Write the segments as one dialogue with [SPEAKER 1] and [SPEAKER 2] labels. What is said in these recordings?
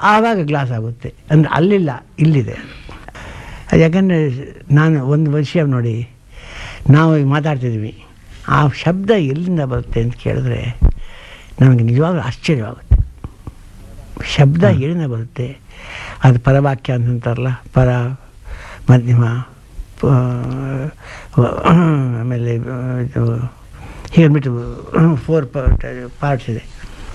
[SPEAKER 1] ಆವಾಗ ಗ್ಲಾಸ್ ಆಗುತ್ತೆ ಅಂದರೆ ಅಲ್ಲಿಲ್ಲ ಇಲ್ಲಿದೆ ಅದು ಯಾಕಂದರೆ ನಾನು ಒಂದು ವಿಷಯ ನೋಡಿ ನಾವು ಈಗ ಮಾತಾಡ್ತಿದ್ವಿ ಆ ಶಬ್ದ ಎಲ್ಲಿಂದ ಬರುತ್ತೆ ಅಂತ ಕೇಳಿದ್ರೆ ನನಗೆ ನಿಜವಾಗ್ಲೂ ಆಶ್ಚರ್ಯವಾಗುತ್ತೆ ಶಬ್ದ ಎಲ್ಲಿಂದ ಬರುತ್ತೆ ಅದು ಪರವಾಕ್ಯ ಅಂತಂತಾರಲ್ಲ ಪರ ಮಧ್ಯಮ ಪ- ಆಮೇಲೆ ಇದು ಹೀಗನ್ಬಿಟ್ಟು ಫೋರ್ ಪಾರ್ಟ್ಸ್ ಇದೆ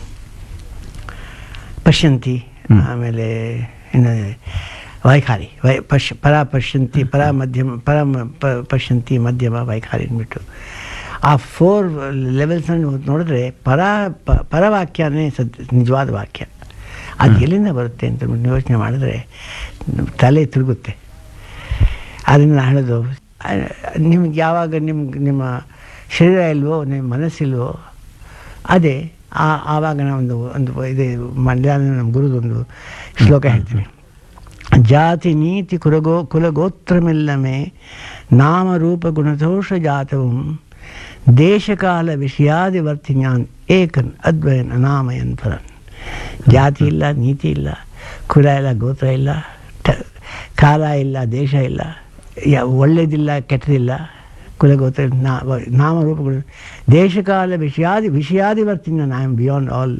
[SPEAKER 1] ಪಶ್ಯಂತಿ ಆಮೇಲೆ ಇನ್ನು ವೈಖಾರಿ ವೈ ಪಶ್ ಪರ ಪಶ್ಯಂತಿ ಪರ ಮಧ್ಯಮ ಪರ ಮ- ಪ- ಪಶ್ಯಂತಿ ಮಧ್ಯಮ ವೈಖಾರಿ ಅಂದ್ಬಿಟ್ಟು ಆ ಫೋರ್ ಲೆವೆಲ್ಸನ್ನು ನೋಡಿದ್ರೆ ಪರ ಪ- ಪರವಾಕ್ಯನೇ ಸದ್ ನಿಜವಾದ ವಾಕ್ಯ ಅದು ಎಲ್ಲಿಂದ ಬರುತ್ತೆ ಅಂತ ಯೋಚನೆ ಮಾಡಿದ್ರೆ ತಲೆ ತಿರುಗುತ್ತೆ ಅದನ್ನು ನಾನು ಹೇಳೋದು ಆ, ನಿಮ್ಗೆ ಯಾವಾಗ ನಿಮ್ಗೆ ನಿಮ್ಮ ಶರೀರ ಇಲ್ವೋ ನಿಮ್ಮ ಮನಸ್ಸಿಲ್ವೋ ಅದೇ ಆ ಆವಾಗ ನಾವೊಂದು ಒಂದು ಇದೆ ಮಧ್ಯಾಹ್ನ ನಮ್ಮ ಗುರುದೊಂದು ಶ್ಲೋಕ ಹೇಳ್ತೀನಿ ಜಾತಿ ನೀತಿ ಕುಲಗೋ ಕುಲಗೋತ್ರಮೆಲ್ಲಮೇ ನಾಮರೂಪ ಗುಣದೋಷ ಜಾತവും ದೇಶಕಾಲ ವಿಷಯಾದಿವರ್ತಿ ಜ್ಞಾನ್ ಏಕನ್ ಅದ್ವಯನ್ ಅನಾಮಯನ್ ಪರನ್ ಜಾತಿ ಇಲ್ಲ ನೀತಿ ಇಲ್ಲ ಕುಲ ಇಲ್ಲ ಗೋತ್ರ ಇಲ್ಲ ಟ- ಕಾಲ ಇಲ್ಲ ದೇಶ ಇಲ್ಲ ಯಾ ಒಳ್ಳೇದಿಲ್ಲ ಕೆಟ್ಟದಿಲ್ಲ ಕುಲಗೋತ್ರ ನಾ ನಾಮರೂಪಗಳು ದೇಶಕಾಲ ವಿಷಯಾದಿ ವಿಷಯಾದಿವರ್ತಿನ I am beyond all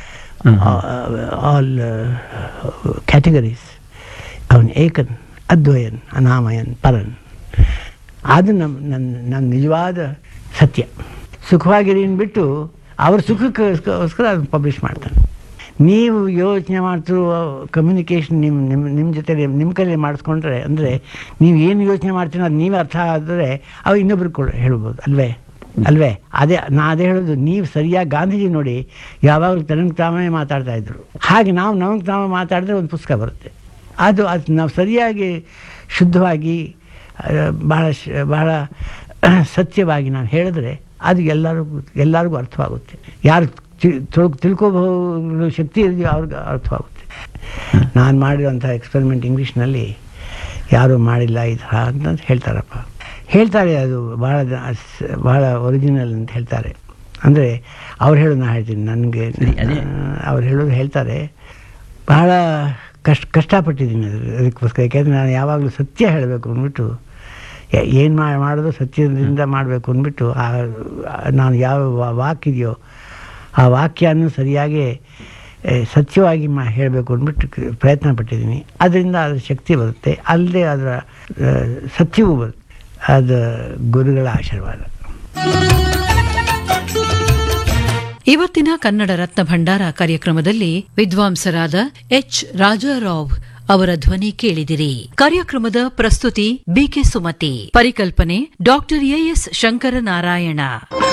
[SPEAKER 1] all categories ಅವನು ಏಕನ್ ಅದ್ವಯನ್ ಅನಾಮಯನ್ ಪರನ್ ಅದು ನಮ್ಮ ನನ್ನ ನನ್ನ ನಿಜವಾದ ಸತ್ಯ ಸುಖವಾಗಿರಿ ಬಿಟ್ಟು ಅವ್ರ ಸುಖಕ್ಕೋಸ್ಕರ ಅದನ್ನು ಪಬ್ಲಿಷ್ ಮಾಡ್ತಾನೆ ನೀವು ಯೋಚನೆ ಮಾಡ್ತಿರೋ ಕಮ್ಯುನಿಕೇಷನ್ ನಿಮ್ಮ ನಿಮ್ಮ ನಿಮ್ಮ ಜೊತೆ ನಿಮ್ಮ ಕೈಲಿ ಮಾಡಿಸ್ಕೊಂಡ್ರೆ ಅಂದರೆ ನೀವು ಏನು ಯೋಚನೆ ಮಾಡ್ತೀರೋ ಅದು ನೀವೇ ಅರ್ಥ ಆದರೆ ಅವು ಇನ್ನೊಬ್ರಿಗೆ ಕೂಡ ಹೇಳ್ಬೋದು ಅಲ್ವೇ ಅಲ್ವೇ ಅದೇ ನಾ ಅದೇ ಹೇಳೋದು ನೀವು ಸರಿಯಾಗಿ ಗಾಂಧೀಜಿ ನೋಡಿ ಯಾವಾಗಲೂ ತನಗೆ ತಾವೇ ಮಾತಾಡ್ತಾ ಇದ್ರು ಹಾಗೆ ನಾವು ನಮಗೆ ತಾವೇ ಮಾತಾಡಿದ್ರೆ ಒಂದು ಪುಸ್ತಕ ಬರುತ್ತೆ ಅದು ಅದು ನಾವು ಸರಿಯಾಗಿ ಶುದ್ಧವಾಗಿ ಆ, ಬಹಳ ಶ- ಬಹಳ ಸತ್ಯವಾಗಿ ನಾವು ಹೇಳಿದ್ರೆ ಅದು ಎಲ್ಲರಿಗೂ ಎಲ್ಲರಿಗೂ ಅರ್ಥವಾಗುತ್ತೆ ಯಾರು ತಿಳ್ ತಿಳ್ಕೋಬಹುದು ಶಕ್ತಿ ಇದೆಯೋ ಅವ್ರಿಗೆ ಅರ್ಥವಾಗುತ್ತೆ ನಾನು ಮಾಡಿರೋಂಥ ಎಕ್ಸ್ಪೆರಿಮೆಂಟ್ ಇಂಗ್ಲೀಷ್ನಲ್ಲಿ ಯಾರೂ ಮಾಡಿಲ್ಲ ಈ ಥರ ಅಂತ ಹೇಳ್ತಾರಪ್ಪ ಹೇಳ್ತಾರೆ ಅದು ಭಾಳ ದ- ಸ್- ಭಾಳ ಒರಿಜಿನಲ್ ಅಂತ ಹೇಳ್ತಾರೆ ಅಂದರೆ ಅವ್ರು ಹೇಳೋದು ನಾನು ಹೇಳ್ತೀನಿ ನನಗೆ
[SPEAKER 2] ಸರಿ, ಅದೇ.
[SPEAKER 1] ಅವ್ರು ಹೇಳೋದು ಹೇಳ್ತಾರೆ ಬಹಳ ಕಷ್ಟ ಕಷ್ಟಪಟ್ಟಿದ್ದೀನಿ ಅದು ಅದಕ್ಕೋಸ್ಕರ ಯಾಕೆಂದರೆ ನಾನು ಯಾವಾಗಲೂ ಸತ್ಯ ಹೇಳಬೇಕು ಅಂದ್ಬಿಟ್ಟು ಏನು ಮಾಡೋದು ಸತ್ಯದಿಂದ ಮಾಡಬೇಕು ಅಂದ್ಬಿಟ್ಟು ಆ ಆ- ನಾನು ಯಾವ ವಾ- ವಾಕಿದೆಯೋ ಆ ವಾಕ್ಯವನ್ನು ಸರಿಯಾಗಿ ಏ, ಸತ್ಯವಾಗಿ ಮಾ ಹೇಳಬೇಕು ಅಂದ್ಬಿಟ್ಟು ಕ- ಪ್ರಯತ್ನ ಪಟ್ಟಿದ್ದೀನಿ ಅದರಿಂದ ಅದರ ಶಕ್ತಿ ಬರುತ್ತೆ ಅಲ್ಲದೆ ಅದರ ಆ, ಸತ್ಯವೂ ಬರುತ್ತೆ ಅದು ಗುರುಗಳ ಆಶೀರ್ವಾದ
[SPEAKER 3] ಇವತ್ತಿನ ಕನ್ನಡ ರತ್ನ ಭಂಡಾರ ಕಾರ್ಯಕ್ರಮದಲ್ಲಿ ವಿದ್ವಾಂಸರಾದ ಎಚ್ ರಾಜಾರಾವ್ ಅವರ ಧ್ವನಿ ಕೇಳಿದಿರಿ ಕಾರ್ಯಕ್ರಮದ ಪ್ರಸ್ತುತಿ ಬಿಕೆ ಸುಮತಿ ಪರಿಕಲ್ಪನೆ ಡಾಕ್ಟರ್ ಎಎಸ್ ಶಂಕರನಾರಾಯಣ